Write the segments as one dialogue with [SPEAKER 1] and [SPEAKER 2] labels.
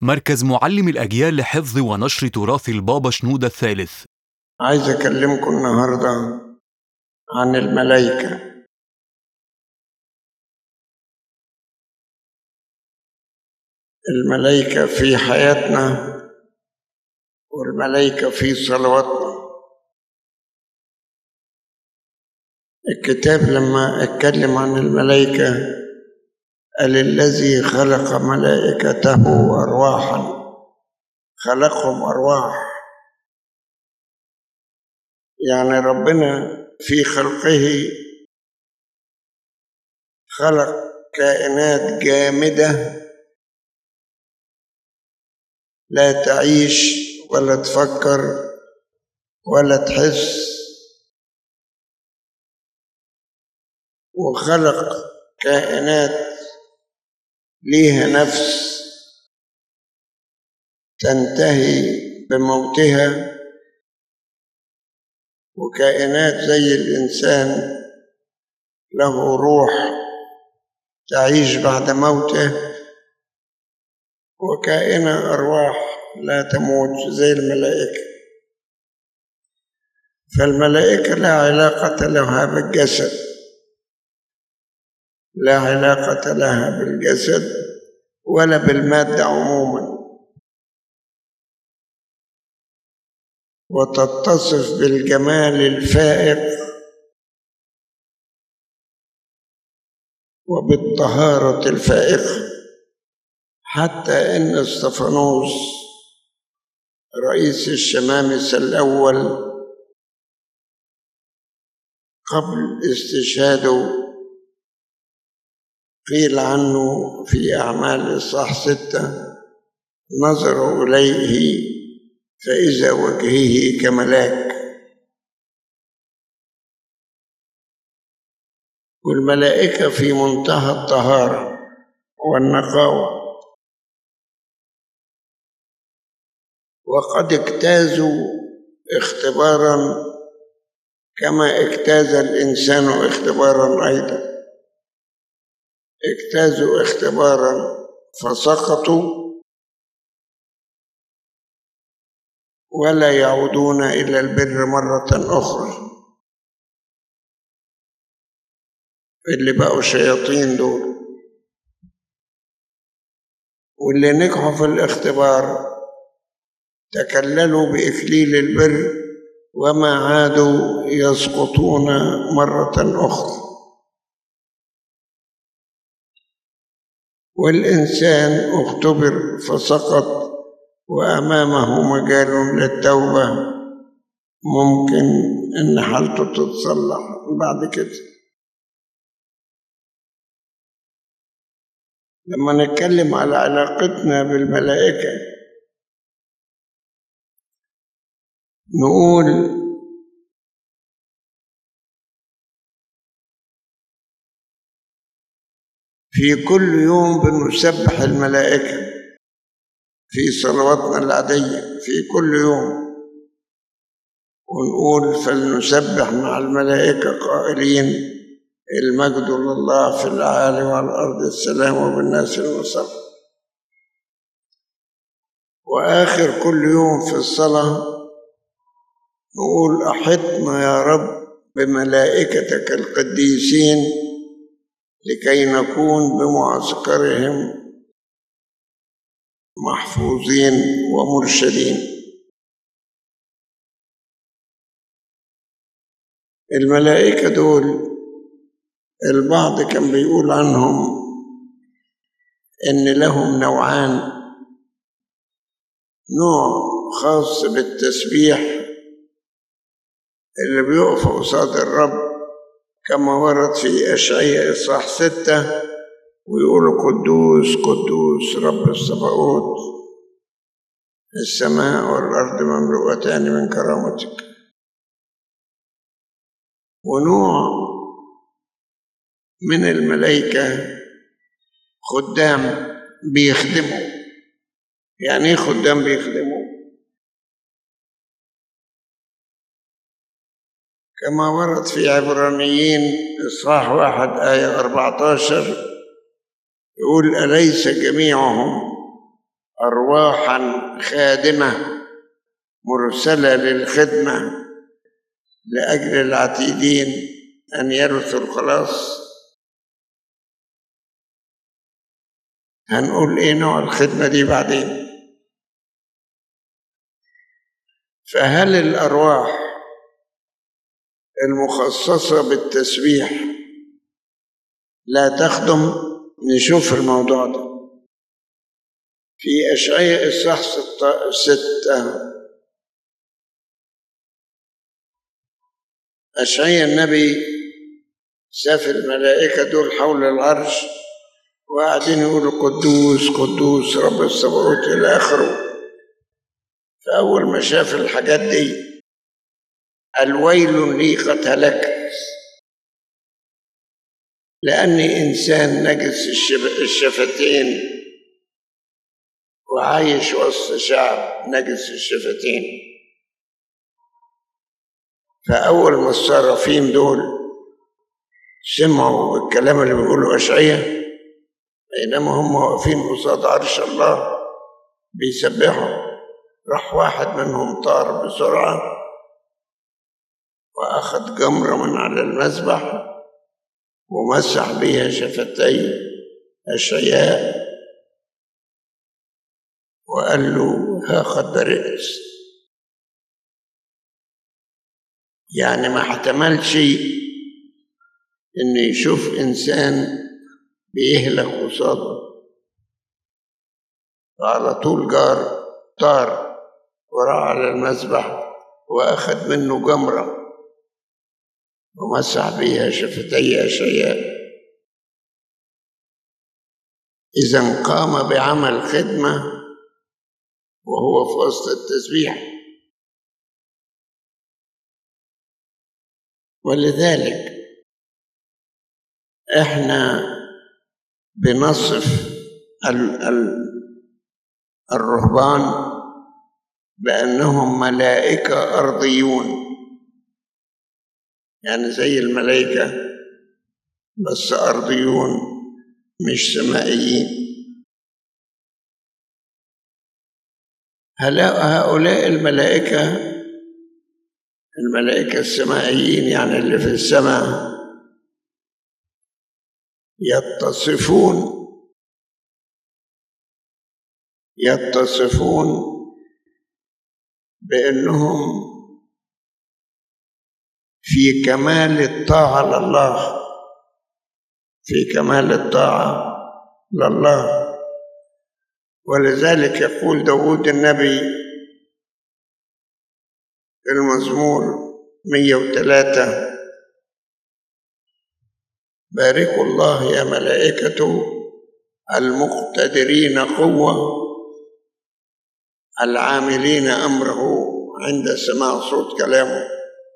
[SPEAKER 1] مركز معلم الأجيال لحفظ ونشر تراث البابا شنودة الثالث
[SPEAKER 2] عايز أكلمكم النهاردة عن الملائكة الملائكة في حياتنا والملائكة في صلواتنا الكتاب لما اتكلم عن الملائكة قال الذي خلق ملائكته أرواحا خلقهم أرواح يعني ربنا في خلقه خلق كائنات جامدة لا تعيش ولا تفكر ولا تحس وخلق كائنات ليها نفس تنتهي بموتها وكائنات زي الإنسان له روح تعيش بعد موته وكائنة أرواح لا تموت زي الملائكة فالملائكة لا علاقة لها بالجسد لا علاقة لها بالجسد ولا بالمادة عموما وتتصف بالجمال الفائق وبالطهارة الفائقة حتى إن استفانوس رئيس الشمامسة الأول قبل استشهاده قيل عنه في أعمال الصح ستة نظروا إليه فإذا وجهه كملاك والملائكة في منتهى الطهارة والنقاوة وقد اجتازوا اختبارا كما اجتاز الإنسان اختبارا أيضا اجتازوا اختبارا فسقطوا ولا يعودون إلى البر مرة أخرى اللي بقوا شياطين دول واللي نجحوا في الاختبار تكللوا بإكليل البر وما عادوا يسقطون مرة أخرى والإنسان اختبر فسقط وأمامه مجال للتوبة ممكن إن حالته تتصلح بعد كده لما نتكلم على علاقتنا بالملائكة نقول في كل يوم بنسبح الملائكة في صلواتنا العادية في كل يوم ونقول فلنسبح مع الملائكة قائلين المجد لله في الأعالي وعلى الأرض السلام وبالناس المصر وآخر كل يوم في الصلاة نقول أحطنا يا رب بملائكتك القديسين لكي نكون بمعسكرهم محفوظين ومرشدين الملائكة دول البعض كان بيقول عنهم إن لهم نوعان نوع خاص بالتسبيح اللي بيقف قصاد الرب كما ورد في أشعياء إصحاح ستة ويقول قدوس قدوس رب الصباؤوت السماء والأرض مملوءتان من كرامتك ونوع من الملائكة خدام بيخدموا يعني ايه خدام بيخدموا كما ورد في عبرانيين إصحاح واحد آية 14 يقول أليس جميعهم أرواحا خادمة مرسلة للخدمة لأجل العتيدين أن يرثوا الخلاص هنقول إيه نوع الخدمة دي بعدين فهل الأرواح المخصصة بالتسبيح لا تخدم نشوف الموضوع ده في أشعياء الصح ستة, ستة أشعياء النبي شاف الملائكة دول حول العرش وقاعدين يقولوا قدوس قدوس رب السبعوت إلى آخره فأول ما شاف الحاجات دي الويل لي قد هلكت لأني إنسان نجس الشفتين وعايش وسط شعب نجس الشفتين فأول ما الصرافين دول سمعوا الكلام اللي بيقوله أشعية بينما هم واقفين قصاد عرش الله بيسبحوا راح واحد منهم طار بسرعة وأخذ جمرة من على المذبح ومسح بها شفتي أشعياء وقال له ها قد برئت يعني ما احتملش إنه يشوف إنسان بيهلك قصاده فعلى طول جار طار وراح على المذبح وأخذ منه جمرة ومسح بها شفتي أشياء إذا قام بعمل خدمة وهو في وسط التسبيح ولذلك احنا بنصف ال ال الرهبان بأنهم ملائكة أرضيون يعني زي الملائكة بس أرضيون مش سمائيين هؤلاء الملائكة الملائكة السمائيين يعني اللي في السماء يتصفون يتصفون بأنهم في كمال الطاعة لله في كمال الطاعة لله ولذلك يقول داود النبي في المزمور 103 باركوا الله يا ملائكته المقتدرين قوة العاملين أمره عند سماع صوت كلامه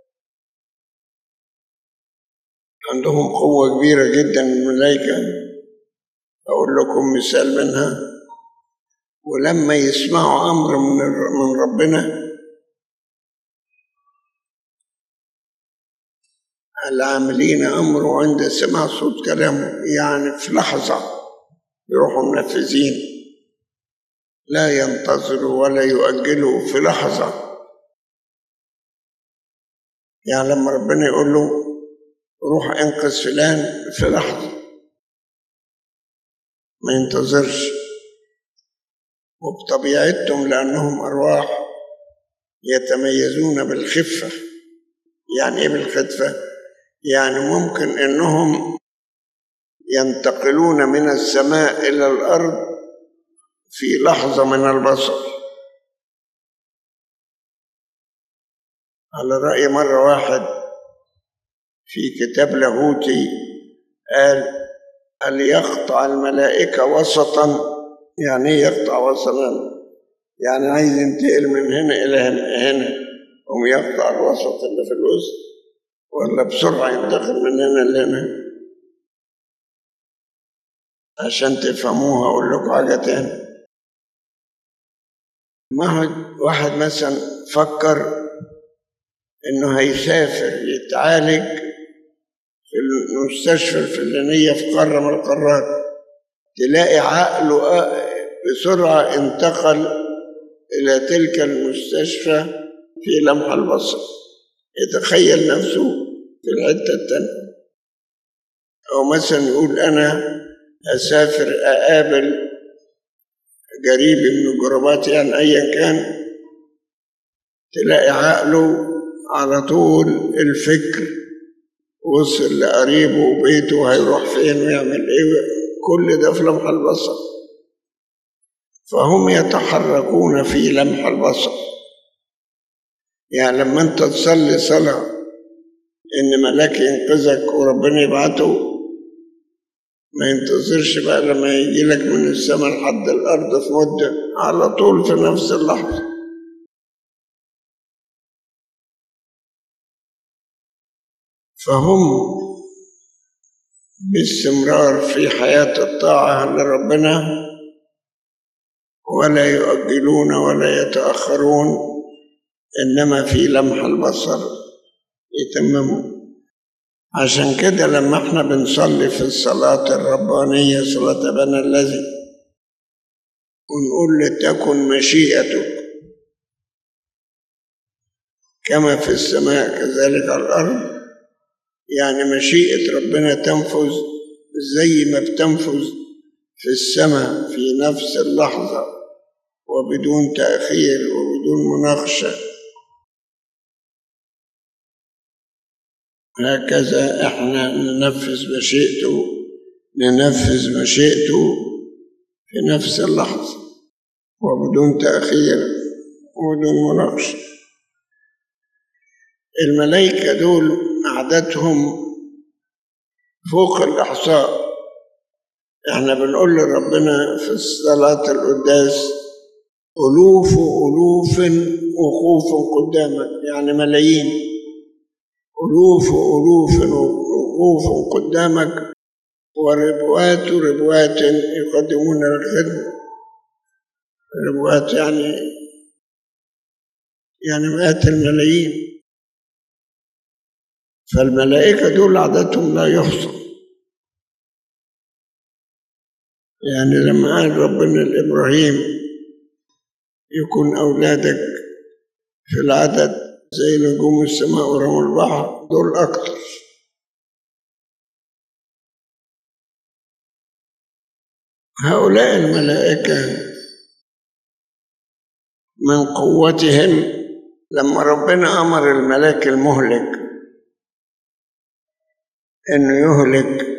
[SPEAKER 2] عندهم قوة كبيرة جدا الملائكة أقول لكم مثال منها ولما يسمعوا أمر من من ربنا العاملين أمره عند سماع صوت كلامه يعني في لحظة يروحوا منفذين لا ينتظروا ولا يؤجلوا في لحظة يعني لما ربنا يقول له روح انقذ فلان في لحظة ما ينتظرش وبطبيعتهم لأنهم أرواح يتميزون بالخفة يعني إيه بالخفة؟ يعني ممكن إنهم ينتقلون من السماء إلى الأرض في لحظة من البصر على رأي مرة واحد في كتاب لاهوتي قال هل يقطع الملائكة وسطا يعني ايه يقطع وسطا يعني عايز ينتقل من هنا إلى هنا قوم يقطع الوسط اللي في الوسط ولا بسرعة ينتقل من هنا لهنا عشان تفهموها أقول لكم حاجة تاني واحد مثلا فكر إنه هيسافر يتعالج في المستشفى الفلانية في قارة من القارات تلاقي عقله بسرعة انتقل إلى تلك المستشفى في لمح البصر يتخيل نفسه في الحتة التانية أو مثلا يقول أنا أسافر أقابل قريبي من قرباتي يعني أيا كان تلاقي عقله على طول الفكر وصل لقريبه وبيته هيروح فين ويعمل ايه كل ده في لمح البصر فهم يتحركون في لمح البصر يعني لما انت تصلي صلاة ان ملاك ينقذك وربنا يبعته ما ينتظرش بقى لما يجي لك من السماء لحد الارض في مدة على طول في نفس اللحظة فهم باستمرار في حياة الطاعة لربنا ولا يؤجلون ولا يتأخرون إنما في لمح البصر يتممون عشان كده لما احنا بنصلي في الصلاة الربانية صلاة أبانا الذي ونقول لتكن مشيئتك كما في السماء كذلك على الأرض يعني مشيئة ربنا تنفذ زي ما بتنفذ في السماء في نفس اللحظة وبدون تأخير وبدون مناقشة هكذا احنا ننفذ مشيئته ننفذ مشيئته في نفس اللحظة وبدون تأخير وبدون مناقشة الملائكة دول عددهم فوق الإحصاء احنا بنقول لربنا في الصلاة القداس ألوف ألوف وقوف قدامك يعني ملايين ألوف ألوف وقوف قدامك وربوات ربوات يقدمون الخدمة ربوات يعني يعني مئات الملايين فالملائكة دول عددهم لا يحصى يعني لما قال ربنا لإبراهيم يكون أولادك في العدد زي نجوم السماء ورمى البحر دول أكتر هؤلاء الملائكة من قوتهم لما ربنا أمر الملاك المهلك انه يهلك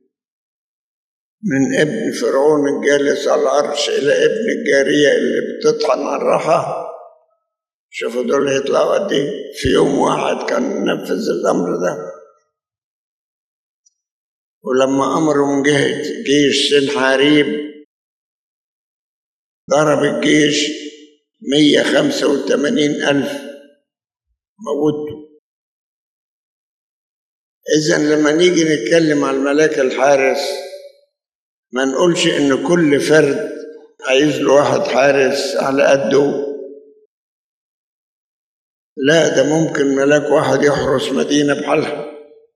[SPEAKER 2] من ابن فرعون الجالس على العرش الى ابن الجاريه اللي بتطحن على الرحى شوفوا دول يطلعوا قد ايه في يوم واحد كان نفذ الامر ده ولما امروا من جهه جيش سنحاريب ضرب الجيش مية خمسة وثمانين ألف موتوا إذا لما نيجي نتكلم عن الملاك الحارس ما نقولش إن كل فرد عايز له واحد حارس على قده لا ده ممكن ملاك واحد يحرس مدينة بحالها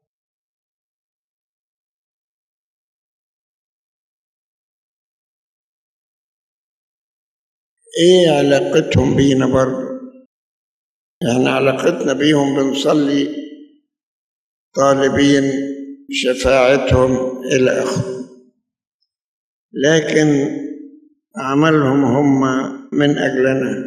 [SPEAKER 2] ايه علاقتهم بينا برضه يعني علاقتنا بيهم بنصلي طالبين شفاعتهم إلى آخره لكن عملهم هم من أجلنا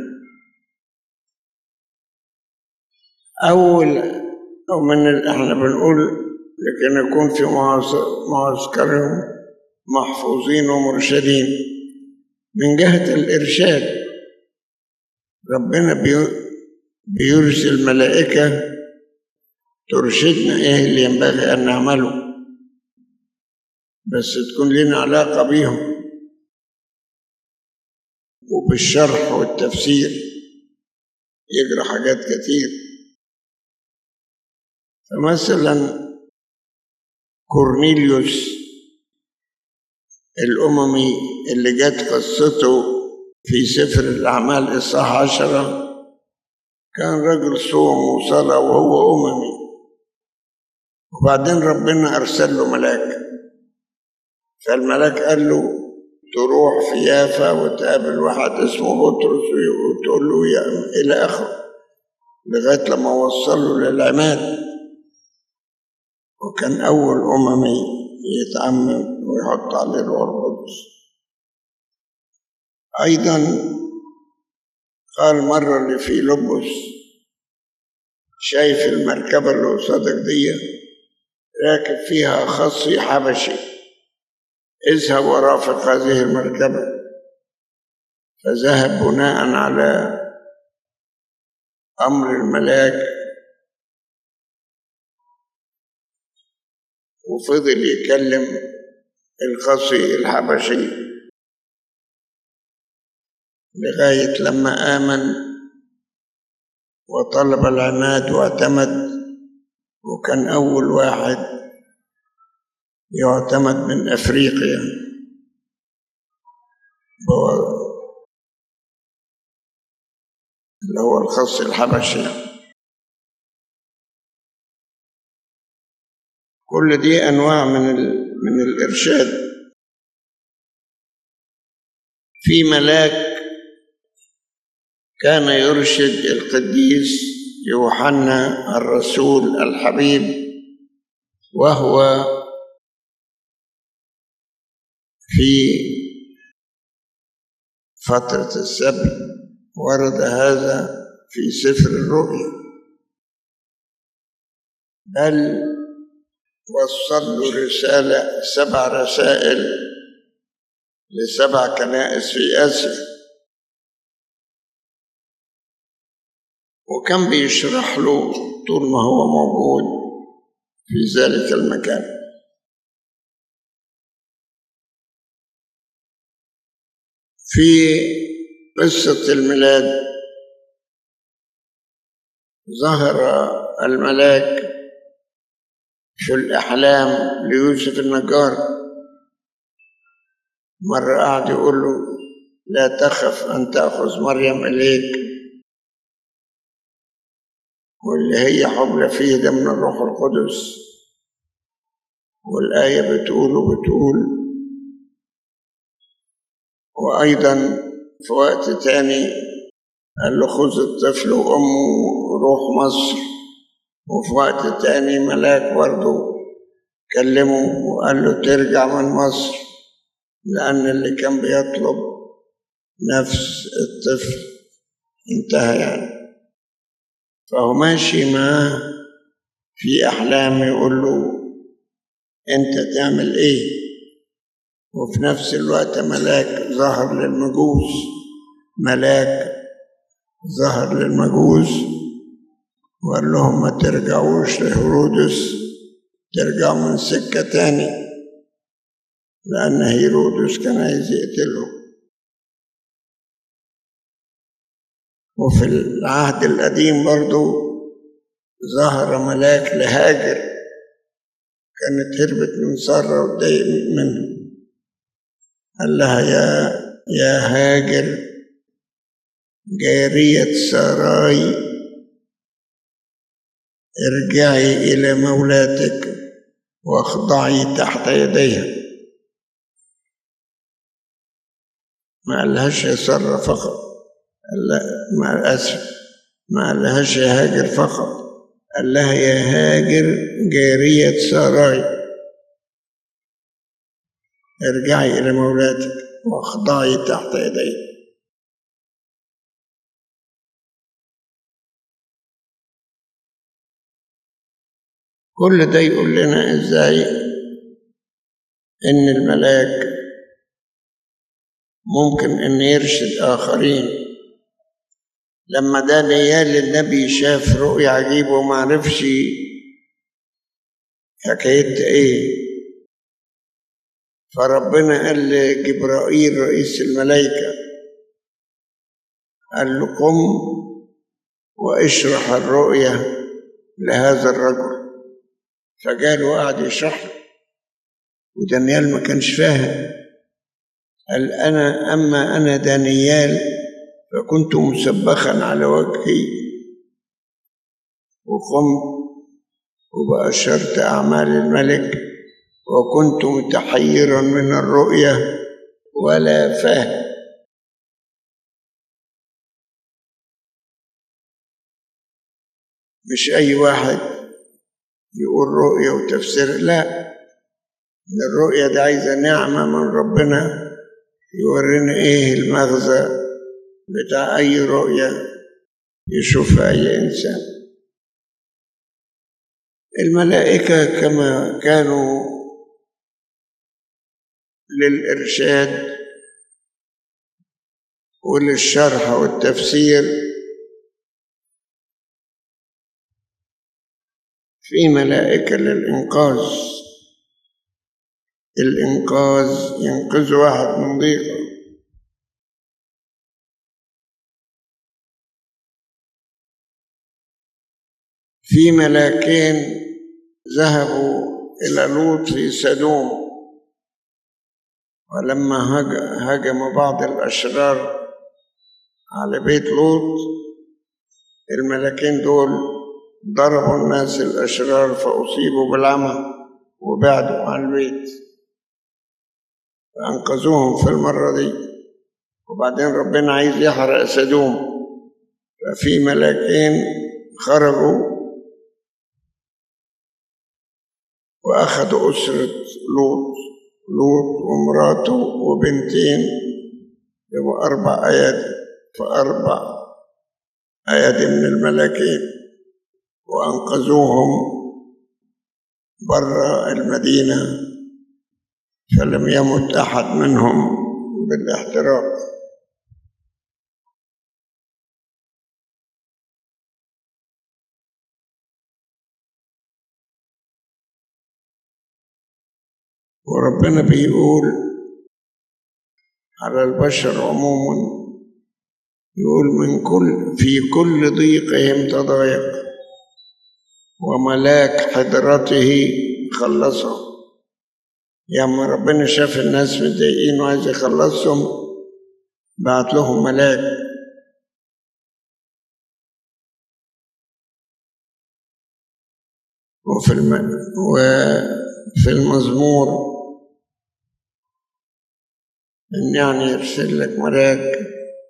[SPEAKER 2] أول أو من ال- إحنا بنقول لكي نكون في معاص- معسكرهم محفوظين ومرشدين من جهة الإرشاد ربنا بي- بيرسل ملائكة ترشدنا ايه اللي ينبغي ان نعمله بس تكون لنا علاقة بيهم وبالشرح والتفسير يجرى حاجات كتير فمثلا كورنيليوس الأممي اللي جت قصته في سفر الأعمال إصحاح عشرة كان رجل صوم وصلاة وهو أممي وبعدين ربنا أرسل له ملاك فالملاك قال له تروح في يافا وتقابل واحد اسمه بطرس وتقول له يا إلى آخره لغاية لما وصله للعماد وكان أول أممي يتعمد ويحط عليه الروح القدس أيضا قال مرة اللي في لبس شايف المركبة اللي قصادك دي راكب فيها خصي حبشي اذهب ورافق هذه المركبة فذهب بناء على أمر الملاك وفضل يكلم القصي الحبشي لغاية لما آمن وطلب العماد واعتمد وكان أول واحد يعتمد من أفريقيا اللي هو الخص الحبشي كل دي أنواع من ال... من الإرشاد في ملاك كان يرشد القديس يوحنا الرسول الحبيب وهو في فترة السبي ورد هذا في سفر الرؤيا بل وصل له رسالة سبع رسائل لسبع كنائس في آسيا وكان بيشرح له طول ما هو موجود في ذلك المكان في قصة الميلاد ظهر الملاك في الأحلام ليوسف النجار مرة قعد يقول له لا تخف أن تأخذ مريم إليك واللي هي حبلى فيه ده من الروح القدس والآية بتقول وبتقول وأيضا في وقت تاني قال له خذ الطفل وأمه وروح مصر وفي وقت تاني ملاك برضه كلمه وقال له ترجع من مصر لأن اللي كان بيطلب نفس الطفل انتهى يعني فهو ماشي معاه في أحلام يقول له أنت تعمل إيه وفي نفس الوقت ملاك ظهر للمجوس ملاك ظهر للمجوس وقال لهم ما ترجعوش لهيرودس ترجعوا من سكة تاني لأن هيرودس كان عايز يقتله وفي العهد القديم برضو ظهر ملاك لهاجر كانت هربت من سارة واتضايق منها قال لها يا يا هاجر جارية ساراي ارجعي إلى مولاتك واخضعي تحت يديها ما قالهاش يا سارة فقط قال لا ما أسف ما قالهاش يا هاجر فقط قال لها يا هاجر جارية ساراي ارجعي إلى مولاتك واخضعي تحت يديه كل ده يقول لنا ازاي ان الملاك ممكن ان يرشد اخرين لما دانيال النبي شاف رؤيا عجيبه وما عرفش حكايتها ايه فربنا قال لجبرائيل رئيس الملائكة قال له قم واشرح الرؤيا لهذا الرجل فجاله وقعد يشرح له ودانيال ما كانش فاهم قال أنا أما أنا دانيال فكنت مسبخا على وجهي وقمت وبأشرت أعمال الملك وكنت متحيرا من الرؤية ولا فهم مش أي واحد يقول رؤية وتفسير لا ده الرؤية دي عايزة نعمة من ربنا يورينا إيه المغزى بتاع أي رؤية يشوفها أي إنسان الملائكة كما كانوا للإرشاد وللشرح والتفسير في ملائكة للإنقاذ الإنقاذ ينقذ واحد من ضيقه في ملاكين ذهبوا إلى لوط في سدوم ولما هجم بعض الأشرار على بيت لوط الملاكين دول ضربوا الناس الأشرار فأصيبوا بالعمى وبعدوا عن البيت فأنقذوهم في المرة دي وبعدين ربنا عايز يحرق سدوم ففي ملاكين خرجوا وأخذوا أسرة لوط لوط ومراته وبنتين يبقوا أربع أيادي فأربع أيادي من الملاكين وأنقذوهم برا المدينة فلم يمت أحد منهم بالاحتراق وربنا بيقول على البشر عموما يقول من كل في كل ضيقهم تضايق وملاك حضرته خلصهم لما ربنا شاف الناس متضايقين وعايز يخلصهم بعت لهم ملاك وفي الم... وفي المزمور إن يعني يرسل لك ملاك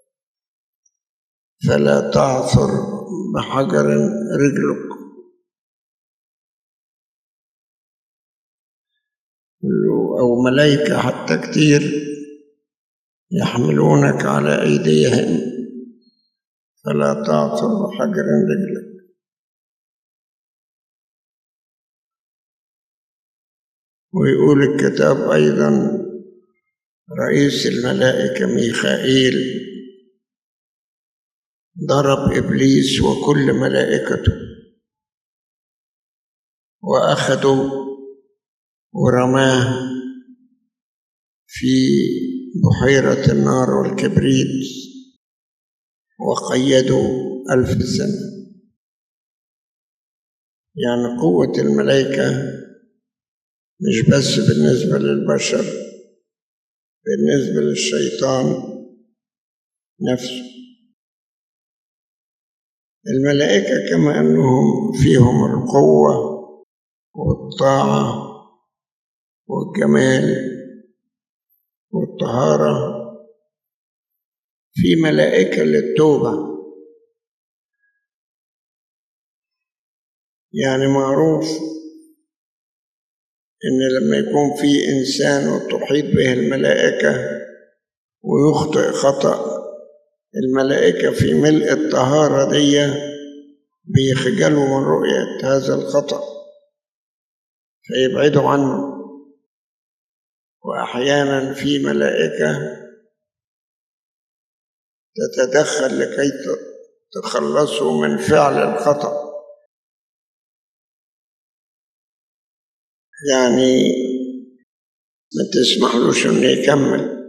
[SPEAKER 2] فلا تعثر بحجر رجلك أو ملائكة حتى كتير يحملونك على أيديهم فلا تعثر بحجر رجلك ويقول الكتاب أيضا رئيس الملائكة ميخائيل ضرب إبليس وكل ملائكته وأخذوا ورماه في بحيرة النار والكبريت وقيدوا ألف سنة يعني قوة الملائكة مش بس بالنسبة للبشر بالنسبة للشيطان نفسه الملائكة كما أنهم فيهم القوة والطاعة والجمال والطهارة في ملائكة للتوبة يعني معروف إن لما يكون في إنسان وتحيط به الملائكة ويخطئ خطأ الملائكة في ملء الطهارة دي بيخجلوا من رؤية هذا الخطأ فيبعدوا عنه وأحيانا في ملائكة تتدخل لكي تخلصوا من فعل الخطأ يعني ما تسمحلوش انه يكمل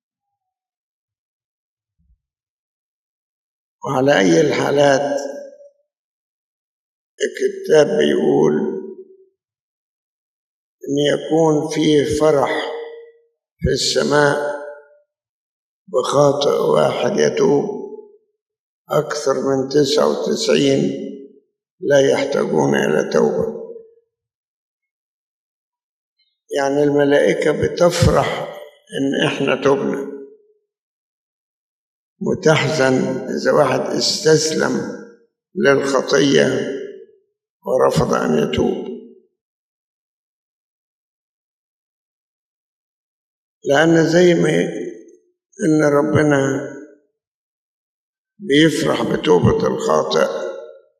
[SPEAKER 2] وعلى أي الحالات الكتاب بيقول إن يكون فيه فرح في السماء بخاطئ واحد يتوب أكثر من تسعة وتسعين لا يحتاجون إلى توبة يعني الملائكة بتفرح إن إحنا تبنا وتحزن إذا واحد استسلم للخطية ورفض أن يتوب لأن زي ما إن ربنا بيفرح بتوبة الخاطئ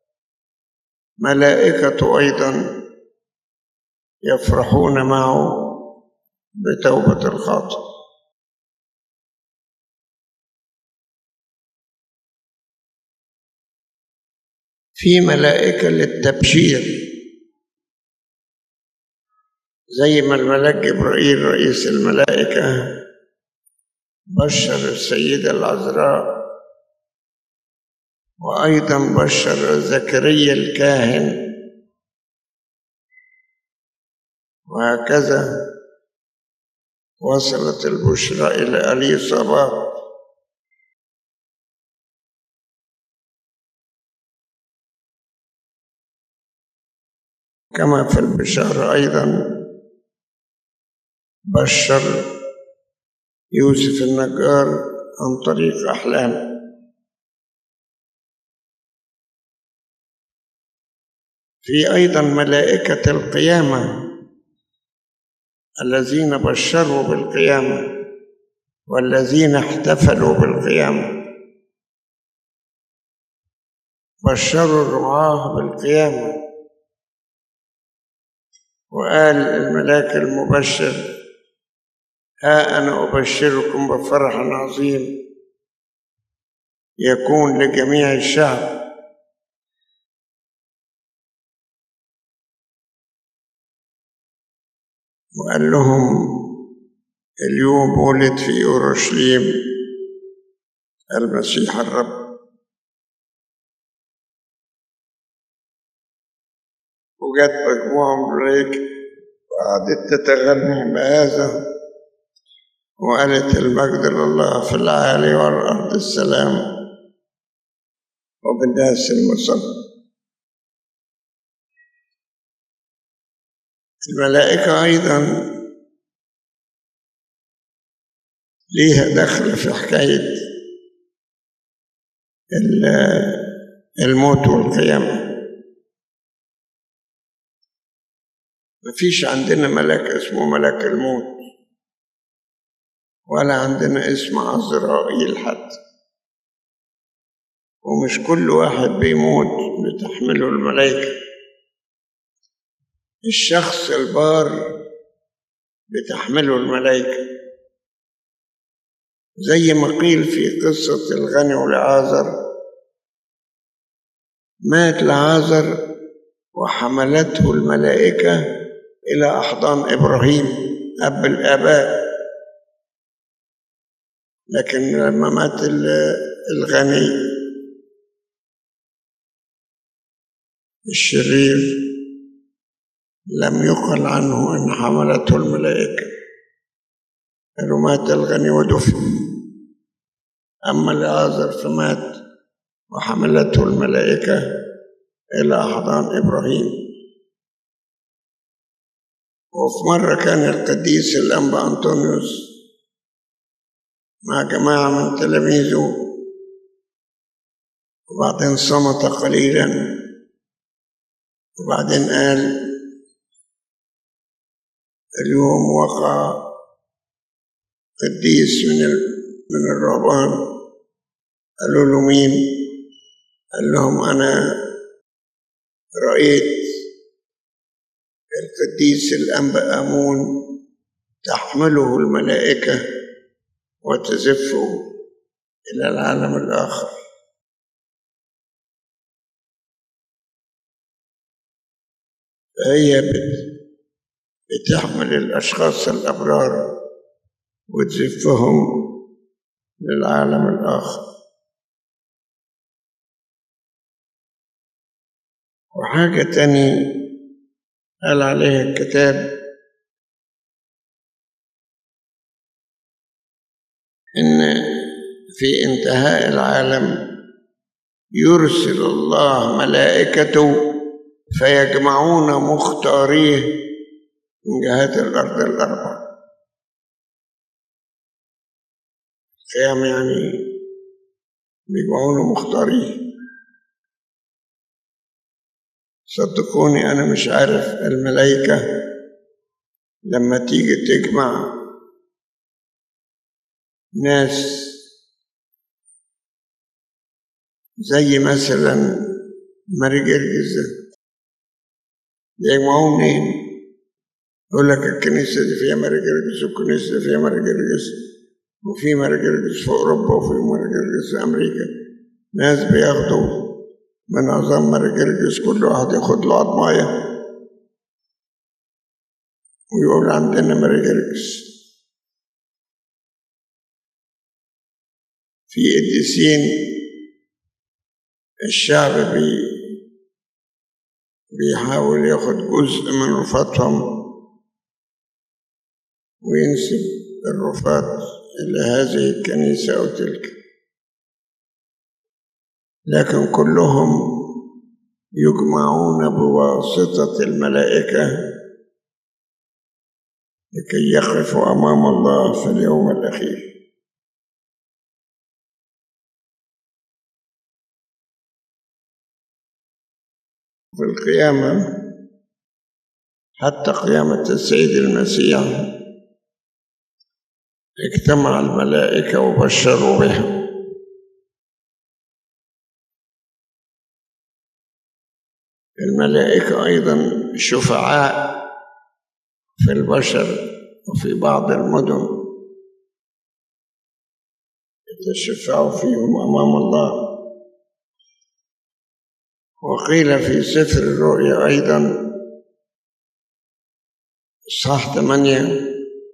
[SPEAKER 2] ملائكته أيضا يفرحون معه بتوبة الخاطئ في ملائكة للتبشير زي ما الملاك جبرائيل رئيس الملائكة بشر السيدة العذراء وأيضا بشر زكريا الكاهن وهكذا وصلت البشرى إلى أليصابات كما في البشارة أيضا بشر يوسف النجار عن طريق أحلام في أيضا ملائكة القيامة الذين بشروا بالقيامة والذين احتفلوا بالقيامة بشروا الرعاة بالقيامة وقال الملاك المبشر ها أنا أبشركم بفرح عظيم يكون لجميع الشعب وقال لهم اليوم ولد في أورشليم المسيح الرب وجت مجموعة من الملائكة وقعدت تتغني بهذا وقالت المجد لله في العالي والأرض السلام وبالناس المصلى الملائكة أيضا ليها دخل في حكاية الموت والقيامة مفيش عندنا ملاك اسمه ملاك الموت ولا عندنا اسم عزرائيل حتى ومش كل واحد بيموت بتحمله الملائكة الشخص البار بتحمله الملائكة زي ما قيل في قصة الغني والعازر مات لعازر وحملته الملائكة إلى أحضان إبراهيم أب الآباء لكن لما مات الغني الشرير لم يقل عنه أن حملته الملائكة قالوا مات الغني ودفن أما العازر فمات وحملته الملائكة إلى أحضان إبراهيم وفي مرة كان القديس الأنبا أنطونيوس مع جماعة من تلاميذه وبعدين صمت قليلا وبعدين قال اليوم وقع قديس من من الرهبان قالوا له مين؟ قال لهم أنا رأيت القديس الأنبا آمون تحمله الملائكة وتزفه إلى العالم الآخر فهي بتحمل الأشخاص الأبرار وتزفهم للعالم الآخر وحاجة تاني قال عليها الكتاب إن في انتهاء العالم يرسل الله ملائكته فيجمعون مختاريه من جهات الأرض الأربع قيام يعني بيجمعونه مختارين صدقوني أنا مش عارف الملائكة لما تيجي تجمع ناس زي مثلا ماري جرجس ده يجمعوه منين؟ يقول لك الكنيسة دي فيها ماري جرجس والكنيسة دي فيها ماري جرجس وفي ماري جرجس في أوروبا وفي ماري جرجس في أمريكا ناس بياخدوا من عظام ماري جرجس كل واحد ياخد له عضماية ويقول عندنا ماري جرجس في قديسين الشعب بي بيحاول ياخد جزء من رفاتهم وينسب الرفات إلى هذه الكنيسة أو تلك لكن كلهم يجمعون بواسطة الملائكة لكي يقفوا أمام الله في اليوم الأخير في القيامة حتى قيامة السيد المسيح اجتمع الملائكة وبشروا بها الملائكة أيضا شفعاء في البشر وفي بعض المدن يتشفعوا فيهم أمام الله وقيل في سفر الرؤيا أيضا صح ثمانية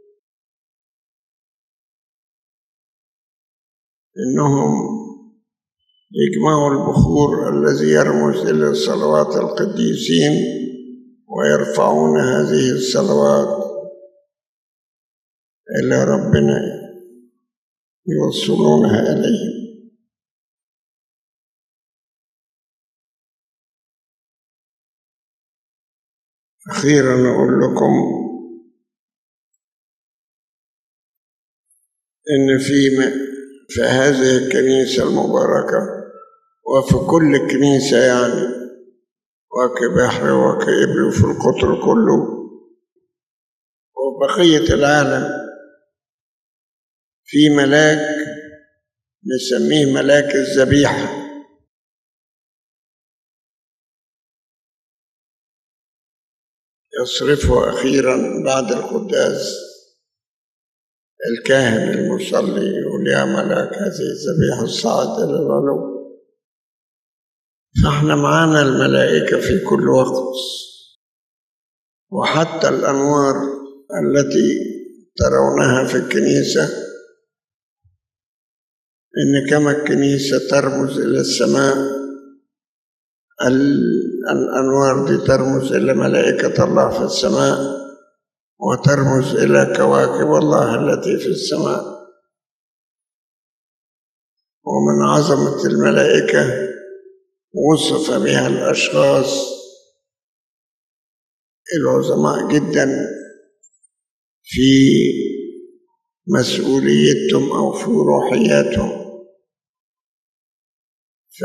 [SPEAKER 2] إنهم يجمعوا البخور الذي يرمز إلى صلوات القديسين ويرفعون هذه الصلوات إلى ربنا يوصلونها إليه أخيرا أقول لكم إن في في هذه الكنيسة المباركة وفي كل كنيسة يعني وكبحر وكإبل في القطر كله وبقية العالم في ملاك نسميه ملاك الذبيحه يصرفه أخيرا بعد القداس الكاهن المصلي يقول يا ملاك هذه الذبيحة الصاعد إلى العلو فاحنا معانا الملائكة في كل وقت وحتى الأنوار التي ترونها في الكنيسة إن كما الكنيسة ترمز إلى السماء الأنوار دي ترمز إلى ملائكة الله في السماء وترمز إلى كواكب الله التي في السماء ومن عظمة الملائكة وصف بها الأشخاص العظماء جدا في مسؤوليتهم أو في روحياتهم ف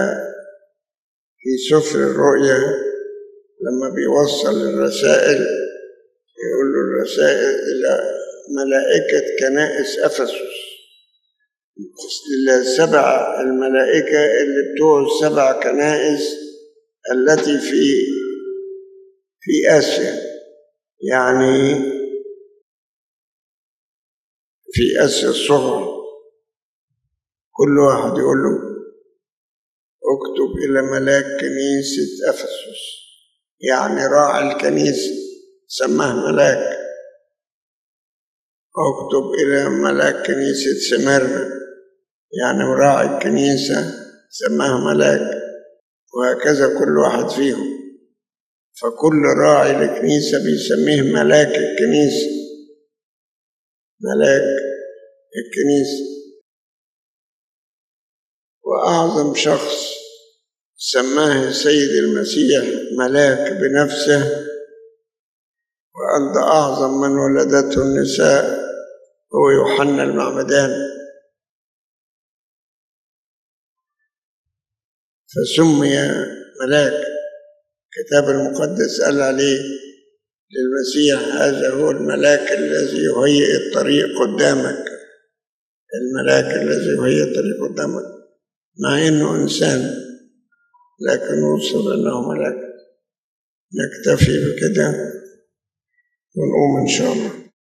[SPEAKER 2] في سفر الرؤيا لما بيوصل الرسائل يقول له الرسائل إلى ملائكة كنائس أفسس إلى سبع الملائكة اللي بتوع السبع كنائس التي في في آسيا يعني في آسيا الصغرى كل واحد يقول له اكتب إلى ملاك كنيسة أفسس يعني راعي الكنيسة سماه ملاك اكتب إلى ملاك كنيسة سمرنا يعني راعي الكنيسة سماه ملاك وهكذا كل واحد فيهم فكل راعي لكنيسة بيسميه ملاك الكنيسة ملاك الكنيسة وأعظم شخص سماه السيد المسيح ملاك بنفسه وقال ده أعظم من ولدته النساء هو يوحنا المعمدان فسمي ملاك الكتاب المقدس قال عليه للمسيح هذا هو الملاك الذي يهيئ الطريق قدامك الملاك الذي يهيئ الطريق قدامك مع انه انسان لكن وصف انه ملاك نكتفي بكده ونقوم ان شاء الله